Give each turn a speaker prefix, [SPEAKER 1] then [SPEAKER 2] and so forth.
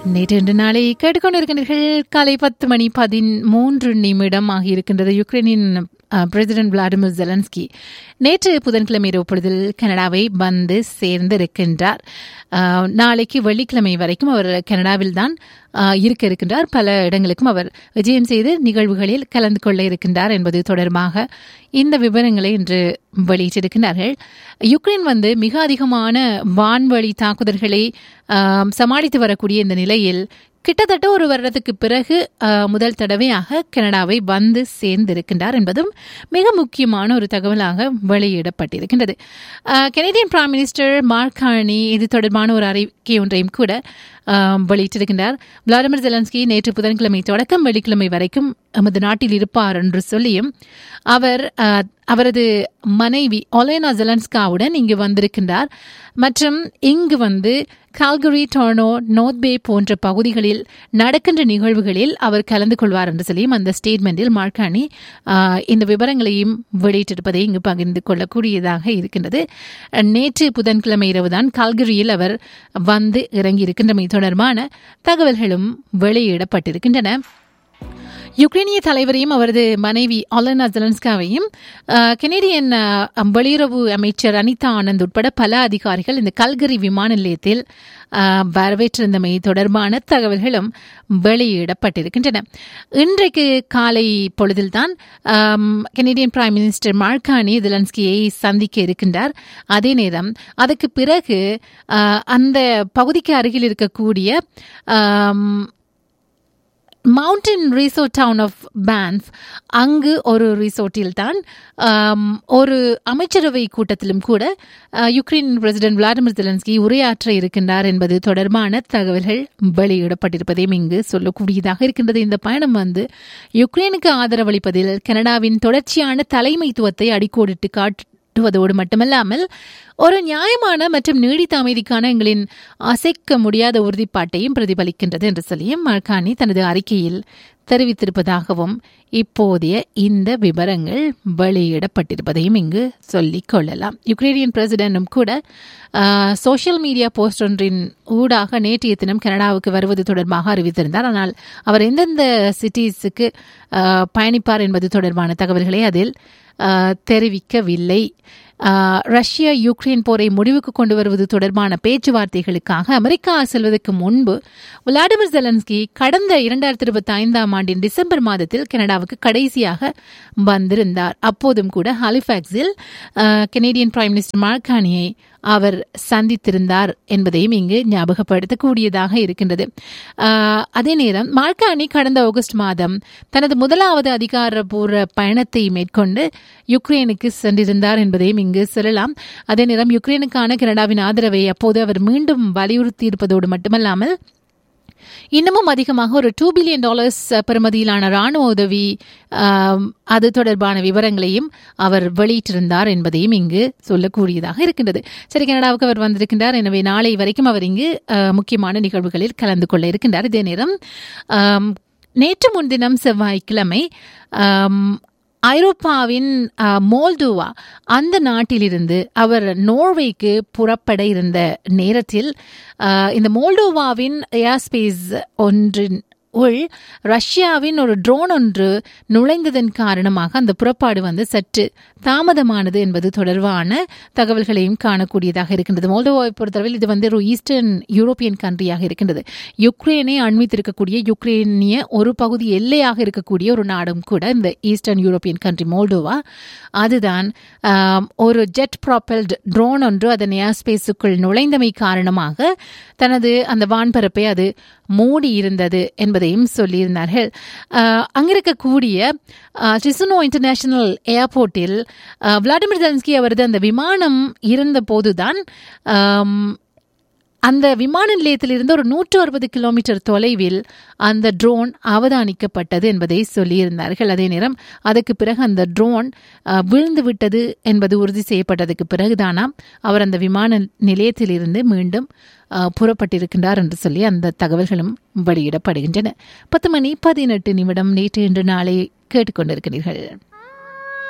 [SPEAKER 1] நேற்று இன்று நாளை கேட்டுக்கொண்டிருக்கின்றீர்கள் காலை பத்து மணி பதிமூன்று நிமிடம் ஆகியிருக்கின்றது யுக்ரைனின் பிரசிடென்ட் விளாடிமிர் ஜெலன்ஸ்கி நேற்று புதன்கிழமை இரவு பொழுதில் கனடாவை வந்து சேர்ந்திருக்கின்றார் நாளைக்கு வெள்ளிக்கிழமை வரைக்கும் அவர் கனடாவில் தான் இருக்க இருக்கின்றார் பல இடங்களுக்கும் அவர் விஜயம் செய்து நிகழ்வுகளில் கலந்து கொள்ள இருக்கின்றார் என்பது தொடர்பாக இந்த விவரங்களை இன்று வெளியிட்டிருக்கிறார்கள் யுக்ரைன் வந்து மிக அதிகமான வான்வழி தாக்குதல்களை சமாளித்து வரக்கூடிய இந்த நிலையில் கிட்டத்தட்ட ஒரு வருடத்துக்கு பிறகு முதல் தடவையாக கனடாவை வந்து சேர்ந்திருக்கின்றார் என்பதும் மிக முக்கியமான ஒரு தகவலாக வெளியிடப்பட்டிருக்கின்றது கெனடியன் பிரைம் மினிஸ்டர் மார்கானி இது தொடர்பான ஒரு அறிக்கை ஒன்றையும் கூட வெளியிட்டிருக்கின்றார் விளாடிமிர் ஜெலன்ஸ்கி நேற்று புதன்கிழமை தொடக்கம் வெள்ளிக்கிழமை வரைக்கும் நமது நாட்டில் இருப்பார் என்று சொல்லியும் அவர் அவரது மனைவி ஒலேனா ஜெலன்ஸ்காவுடன் இங்கு வந்திருக்கின்றார் மற்றும் இங்கு வந்து கால்கரி டோர்னோ நோர்த்பே போன்ற பகுதிகளில் நடக்கின்ற நிகழ்வுகளில் அவர் கலந்து கொள்வார் என்று சொல்லியும் அந்த ஸ்டேட்மெண்டில் மார்கானி இந்த விவரங்களையும் வெளியிட்டிருப்பதை இங்கு பகிர்ந்து கொள்ளக்கூடியதாக இருக்கின்றது நேற்று புதன்கிழமை இரவுதான் கால்கரியில் அவர் வந்து இறங்கியிருக்கின்றமை தொடர்பான தகவல்களும் வெளியிடப்பட்டிருக்கின்றன யுக்ரைனிய தலைவரையும் அவரது மனைவி ஒலனா ஜெலன்ஸ்காவையும் கெனடியன் வெளியுறவு அமைச்சர் அனிதா ஆனந்த் உட்பட பல அதிகாரிகள் இந்த கல்கரி விமான நிலையத்தில் வரவேற்றிருந்தமை தொடர்பான தகவல்களும் வெளியிடப்பட்டிருக்கின்றன இன்றைக்கு காலை பொழுதில்தான் கெனடியன் பிரைம் மினிஸ்டர் மார்கானி ஜெலன்ஸ்கியை சந்திக்க இருக்கின்றார் அதே நேரம் அதற்கு பிறகு அந்த பகுதிக்கு அருகில் இருக்கக்கூடிய mountain resort town of Banff அங்கு ஒரு ரிசோர்ட்டில் தான் ஒரு அமைச்சரவை கூட்டத்திலும் கூட யுக்ரைன் பிரசிடென்ட் விளாடிமிர் ஜெலன்ஸ்கி உரையாற்ற இருக்கின்றார் என்பது தொடர்பான தகவல்கள் வெளியிடப்பட்டிருப்பதையும் இங்கு சொல்லக்கூடியதாக இருக்கின்றது இந்த பயணம் வந்து யுக்ரைனுக்கு ஆதரவளிப்பதில் கனடாவின் தொடர்ச்சியான தலைமைத்துவத்தை அடிக்கோடிட்டு காட்டு காட்டுவதோடு மட்டுமல்லாமல் ஒரு நியாயமான மற்றும் நீடித்த அமைதிக்கான எங்களின் அசைக்க முடியாத உறுதிப்பாட்டையும் பிரதிபலிக்கின்றது என்று சொல்லியும் மர்கானி தனது அறிக்கையில் தெரிவித்திருப்பதாகவும் இப்போதைய இந்த விவரங்கள் வெளியிடப்பட்டிருப்பதையும் இங்கு சொல்லிக் கொள்ளலாம் யுக்ரைனியன் பிரசிடென்டும் கூட சோசியல் மீடியா போஸ்ட் ஒன்றின் ஊடாக நேற்றைய தினம் கனடாவுக்கு வருவது தொடர்பாக அறிவித்திருந்தார் ஆனால் அவர் எந்தெந்த சிட்டிஸுக்கு பயணிப்பார் என்பது தொடர்பான தகவல்களை அதில் தெரிவிக்கவில்லை ரஷ்யா யுக்ரைன் போரை முடிவுக்கு கொண்டு வருவது தொடர்பான பேச்சுவார்த்தைகளுக்காக அமெரிக்கா செல்வதற்கு முன்பு விளாடிமிர் ஜெலன்ஸ்கி கடந்த இரண்டாயிரத்தி இருபத்தி ஐந்தாம் ஆண்டின் டிசம்பர் மாதத்தில் கனடாவுக்கு கடைசியாக வந்திருந்தார் அப்போதும் கூட ஹாலிஃபாக்ஸில் கனேடியன் பிரைம் மினிஸ்டர் மார்கானியை அவர் சந்தித்திருந்தார் என்பதையும் இங்கு ஞாபகப்படுத்தக்கூடியதாக இருக்கின்றது அதே நேரம் மார்கானி கடந்த ஆகஸ்ட் மாதம் தனது முதலாவது அதிகாரப்பூர்வ பயணத்தை மேற்கொண்டு யுக்ரைனுக்கு சென்றிருந்தார் என்பதையும் இங்கு சொல்லலாம் அதே நேரம் யுக்ரைனுக்கான கனடாவின் ஆதரவை அப்போது அவர் மீண்டும் வலியுறுத்தி இருப்பதோடு மட்டுமல்லாமல் இன்னமும் அதிகமாக ஒரு டூ பில்லியன் டாலர்ஸ் பெறுமதியிலான ராணுவ உதவி அது தொடர்பான விவரங்களையும் அவர் வெளியிட்டிருந்தார் என்பதையும் இங்கு சொல்லக்கூடியதாக இருக்கின்றது சரி கனடாவுக்கு அவர் வந்திருக்கின்றார் எனவே நாளை வரைக்கும் அவர் இங்கு முக்கியமான நிகழ்வுகளில் கலந்து கொள்ள இருக்கின்றார் இதே நேரம் நேற்று முன்தினம் செவ்வாய்க்கிழமை ஐரோப்பாவின் மோல்டோவா அந்த நாட்டிலிருந்து அவர் நோர்வேக்கு புறப்பட இருந்த நேரத்தில் இந்த மோல்டோவாவின் ஏர்ஸ்பேஸ் ஒன்றின் உள் ரஷ்யாவின் ஒரு ட்ரோன் ஒன்று நுழைந்ததன் காரணமாக அந்த புறப்பாடு வந்து சற்று தாமதமானது என்பது தொடர்பான தகவல்களையும் காணக்கூடியதாக இருக்கின்றது மோல்டோவாவை பொறுத்தளவில் இது வந்து ஒரு ஈஸ்டர்ன் யூரோப்பியன் கண்ட்ரியாக இருக்கின்றது யுக்ரைனை அண்மித்திருக்கக்கூடிய யுக்ரைனிய ஒரு பகுதி எல்லையாக இருக்கக்கூடிய ஒரு நாடும் கூட இந்த ஈஸ்டர்ன் யூரோப்பியன் கண்ட்ரி மோல்டோவா அதுதான் ஒரு ஜெட் ப்ராப்பல்ட் ட்ரோன் ஒன்று அதன் ஏர்ஸ்பேஸுக்குள் நுழைந்தமை காரணமாக தனது அந்த வான்பரப்பை அது மூடி இருந்தது என்பதையும் சொல்லியிருந்தார்கள் அங்கிருக்கக்கூடிய சிசுனோ இன்டர்நேஷனல் ஏர்போர்ட்டில் விளாடிமிர் ஜெலன்ஸ்கி அவரது அந்த விமானம் இருந்த போதுதான் அந்த விமான நிலையத்திலிருந்து ஒரு நூற்று அறுபது கிலோமீட்டர் தொலைவில் அந்த ட்ரோன் அவதானிக்கப்பட்டது என்பதை சொல்லியிருந்தார்கள் அதே நேரம் அதுக்கு பிறகு அந்த ட்ரோன் விழுந்து விட்டது என்பது உறுதி செய்யப்பட்டதுக்கு பிறகுதானாம் அவர் அந்த விமான நிலையத்திலிருந்து மீண்டும் புறப்பட்டிருக்கின்றார் என்று சொல்லி அந்த தகவல்களும் வெளியிடப்படுகின்றன பத்து மணி பதினெட்டு நிமிடம் நேற்று இன்று நாளை கேட்டுக்கொண்டிருக்கிறீர்கள்